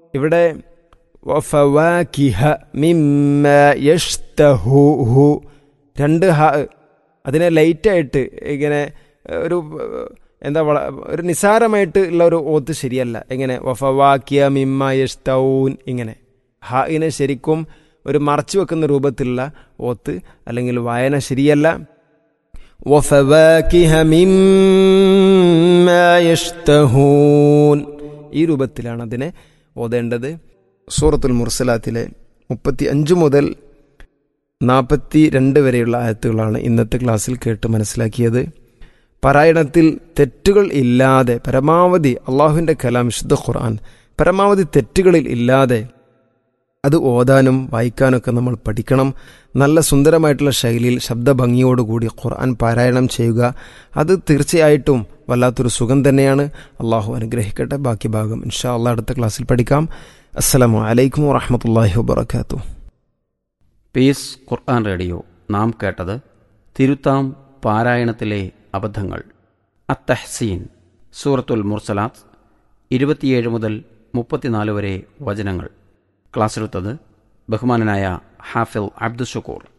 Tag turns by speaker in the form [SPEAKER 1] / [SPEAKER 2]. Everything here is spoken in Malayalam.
[SPEAKER 1] ഇവിടെ വഫവാകിഹ മിമ്മ യഷ്തഹൂഹു രണ്ട് ഹ അതിനെ ലൈറ്റായിട്ട് ഇങ്ങനെ ഒരു എന്താ വള ഒരു നിസാരമായിട്ട് ഉള്ള ഒരു ഓത്ത് ശരിയല്ല എങ്ങനെ വഫവാക്കിയ മിമ്മ യഷ്തഊൻ ഇങ്ങനെ ഹായിനെ ശരിക്കും ഒരു മറച്ചു വെക്കുന്ന രൂപത്തിലുള്ള ഓത്ത് അല്ലെങ്കിൽ വായന ശരിയല്ല വഫവാകിഹ മിമ്മ യഷ്തഹൂൻ ഈ രൂപത്തിലാണ് അതിനെ ഓതേണ്ടത് സൂറത്തുൽ മുർസലാത്തിലെ മുപ്പത്തി അഞ്ച് മുതൽ നാൽപ്പത്തി രണ്ട് വരെയുള്ള ആയത്തുകളാണ് ഇന്നത്തെ ക്ലാസ്സിൽ കേട്ട് മനസ്സിലാക്കിയത് പാരായണത്തിൽ തെറ്റുകൾ ഇല്ലാതെ പരമാവധി അള്ളാഹുവിൻ്റെ കലാം വിശുദ്ധ ഖുർആൻ പരമാവധി തെറ്റുകളിൽ ഇല്ലാതെ അത് ഓതാനും വായിക്കാനൊക്കെ നമ്മൾ പഠിക്കണം നല്ല സുന്ദരമായിട്ടുള്ള ശൈലിയിൽ ശബ്ദഭംഗിയോടുകൂടി ഖുർആൻ പാരായണം ചെയ്യുക അത് തീർച്ചയായിട്ടും വല്ലാത്തൊരു സുഖം തന്നെയാണ് അള്ളാഹു അനുഗ്രഹിക്കട്ടെ ബാക്കി ഭാഗം ഇൻഷാ അള്ളാഹ് അടുത്ത ക്ലാസ്സിൽ പഠിക്കാം അസ്സലാമു അലൈക്കും വറഹമത്തല്ലാഹി വബർക്കാത്തു
[SPEAKER 2] പീസ് ഖുർആൻ റേഡിയോ നാം കേട്ടത് തിരുത്താം പാരായണത്തിലെ അബദ്ധങ്ങൾ അത്തഹ്സീൻ സൂറത്തുൽ മുർസലാത്ത് ഇരുപത്തിയേഴ് മുതൽ മുപ്പത്തിനാല് വരെ വചനങ്ങൾ ക്ലാസ്സെടുത്തത് ബഹുമാനനായ ഹാഫിൽ അബ്ദുഷക്കൂർ